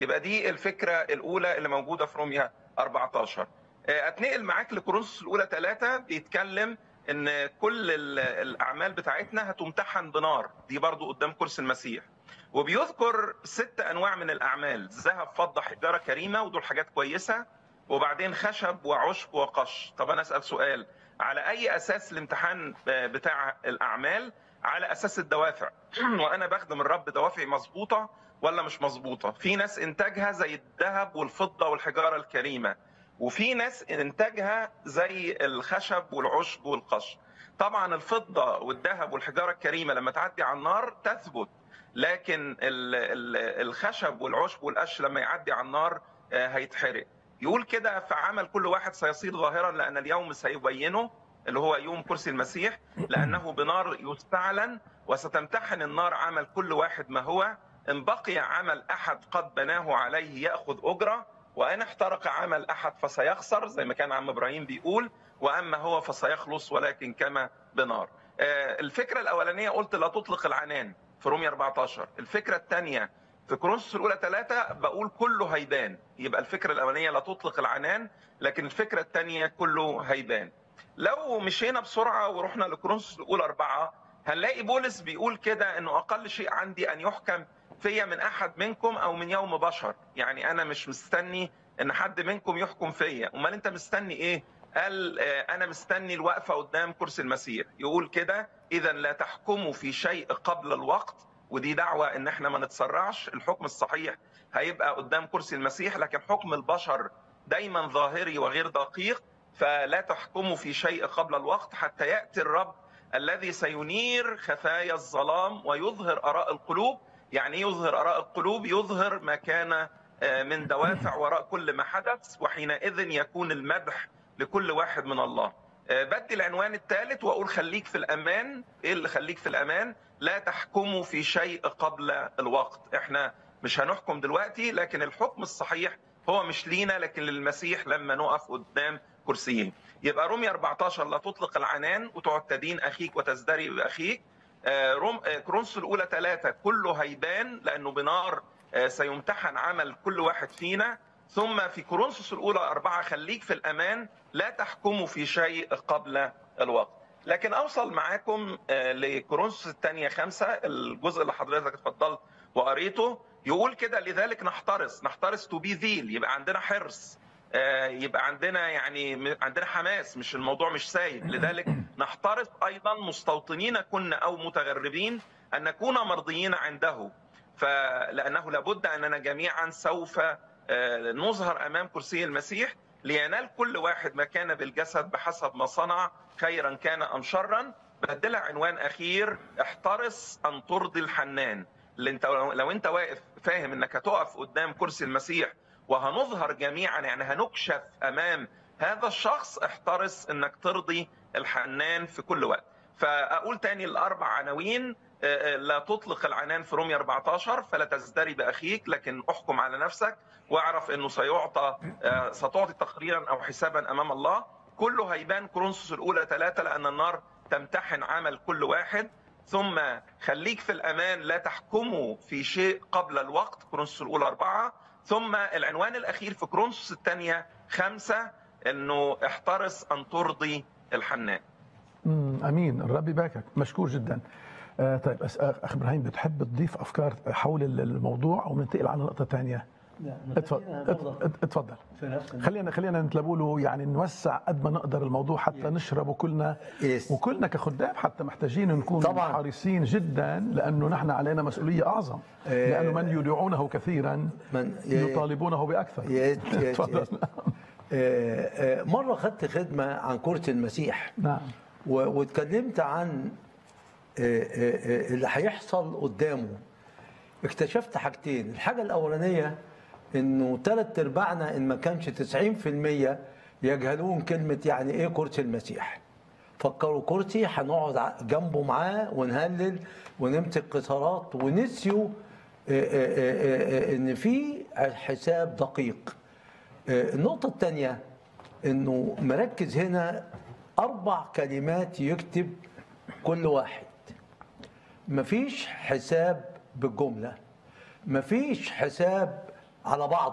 يبقى دي الفكره الاولى اللي موجوده في روميا 14 آه، اتنقل معاك لكورنثوس الاولى 3 بيتكلم ان كل ال- الاعمال بتاعتنا هتمتحن بنار دي برضو قدام كرسي المسيح وبيذكر ست انواع من الاعمال ذهب فضه حجاره كريمه ودول حاجات كويسه وبعدين خشب وعشب وقش طب انا اسال سؤال على اي اساس الامتحان بتاع الاعمال على اساس الدوافع وانا بخدم الرب دوافعي مظبوطه ولا مش مظبوطه في ناس انتاجها زي الذهب والفضه والحجاره الكريمه وفي ناس انتاجها زي الخشب والعشب والقش طبعا الفضه والذهب والحجاره الكريمه لما تعدي على النار تثبت لكن ال- ال- الخشب والعشب والقش لما يعدي على النار آه، هيتحرق يقول كده فعمل كل واحد سيصير ظاهرا لان اليوم سيبينه اللي هو يوم كرسي المسيح لانه بنار يستعلن وستمتحن النار عمل كل واحد ما هو ان بقي عمل احد قد بناه عليه ياخذ اجره وان احترق عمل احد فسيخسر زي ما كان عم ابراهيم بيقول واما هو فسيخلص ولكن كما بنار. آه، الفكره الاولانيه قلت لا تطلق العنان في رومية 14 الفكره الثانيه في كورنثوس الاولى ثلاثة بقول كله هيبان يبقى الفكره الاولانيه لا تطلق العنان لكن الفكره الثانيه كله هيبان لو مشينا بسرعه ورحنا لكورنثوس الاولى أربعة هنلاقي بولس بيقول كده انه اقل شيء عندي ان يحكم فيا من احد منكم او من يوم بشر يعني انا مش مستني ان حد منكم يحكم فيا امال انت مستني ايه قال آه، انا مستني الوقفه قدام كرسي المسيح يقول كده اذا لا تحكموا في شيء قبل الوقت ودي دعوه ان احنا ما نتسرعش الحكم الصحيح هيبقى قدام كرسي المسيح لكن حكم البشر دايما ظاهري وغير دقيق فلا تحكموا في شيء قبل الوقت حتى ياتي الرب الذي سينير خفايا الظلام ويظهر اراء القلوب يعني إيه يظهر اراء القلوب يظهر ما كان آه، من دوافع وراء كل ما حدث وحينئذ يكون المدح لكل واحد من الله آه، بدي العنوان الثالث واقول خليك في الامان ايه اللي خليك في الامان لا تحكموا في شيء قبل الوقت احنا مش هنحكم دلوقتي لكن الحكم الصحيح هو مش لينا لكن للمسيح لما نقف قدام كرسيه يبقى رومية 14 لا تطلق العنان وتقعد تدين اخيك وتزدري باخيك آه، روم آه، كورنثوس الاولى ثلاثة كله هيبان لانه بنار آه، سيمتحن عمل كل واحد فينا ثم في كورنثوس الاولى أربعة خليك في الامان لا تحكموا في شيء قبل الوقت لكن اوصل معاكم آه، لكورنثوس الثانية خمسة الجزء اللي حضرتك اتفضلت وقريته يقول كده لذلك نحترس نحترس تو بي ذيل يبقى عندنا حرص آه، يبقى عندنا يعني م- عندنا حماس مش الموضوع مش سايب لذلك نحترس ايضا مستوطنين كنا او متغربين ان نكون مرضيين عنده فلانه لابد اننا جميعا سوف آه، نظهر امام كرسي المسيح لينال كل واحد ما كان بالجسد بحسب ما صنع خيرا كان ام شرا بدلها عنوان اخير احترس ان ترضي الحنان اللي انت لو انت واقف فاهم انك هتقف قدام كرسي المسيح وهنظهر جميعا يعني هنكشف امام هذا الشخص احترس انك ترضي الحنان في كل وقت فاقول تاني الاربع عناوين آه، آه، لا تطلق العنان في رومية 14 فلا تزدري باخيك لكن احكم على نفسك واعرف انه سيعطى آه، ستعطي تقريرا او حسابا امام الله كله هيبان كورنثوس الاولى ثلاثة لان النار تمتحن عمل كل واحد ثم خليك في الامان لا تحكموا في شيء قبل الوقت كورنثوس الاولى اربعه ثم العنوان الاخير في كورنثوس الثانيه خمسه انه احترس ان ترضي الحنان مم، امين الرب يباركك مشكور جدا آه طيب أس- اخ ابراهيم بتحب تضيف افكار حول الموضوع او ننتقل على نقطه ثانيه اتفضل ات- اتفضل في نفس خلينا خلينا نتلبوا له يعني نوسع قد ما نقدر الموضوع حتى نشربه كلنا Yes. وكلنا كخدام حتى محتاجين نكون طبعاً. حريصين جدا لانه نحن علينا مسؤوليه اعظم لانه من يدعونه كثيرا من- يطالبونه باكثر يس يس تفضل. يس آه، آه، مرة خدت خدمة عن كرة المسيح نعم و- واتكلمت عن آه، آه، آه، اللي هيحصل قدامه اكتشفت حاجتين الحاجة الأولانية إنه ثلاث أرباعنا إن ما كانش 90% يجهلون كلمة يعني إيه كرسي المسيح فكروا كرسي هنقعد ع- جنبه معاه ونهلل ونمسك قطارات ونسيوا آه، آه، آه، آه، إن في حساب دقيق آه، النقطة الثانية إنه مركز هنا أربع كلمات يكتب كل واحد مفيش حساب بالجملة مفيش حساب على بعض